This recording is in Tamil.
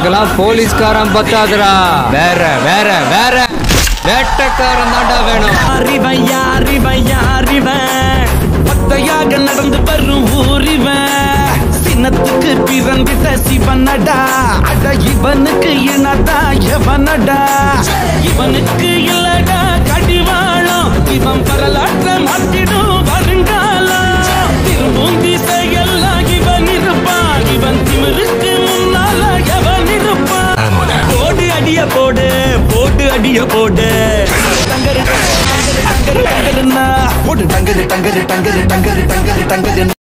நமக்கெல்லாம் போலீஸ்காரன் பத்தாதுடா வேற வேற வேற வேட்டக்காரன் தாண்டா வேணும் யாரிவன் யாரிவன் யாரிவன் பத்தையாக நடந்து வரும் ஊரிவன் சின்னத்துக்கு பிறந்திட்ட சிவனடா அட இவனுக்கு இனடா எவனடா இவனுக்கு இல்லடா கடிவாளம் இவன் வரலாற்ற மாத்திடும் வருங்காலம் திரும்பும் திசையெல்லாம் இவன் இருப்பான் இவன் திமிருக்கு முன்னால எவன் இருப்பான் போடு அடிய போடு போட்டு அடிய போடு டங்கரு டங்கரு டங்கரு டங்கருன்னா போடு டங்கரு டங்கரு டங்கரு டங்கரு டங்கரு டங்கரு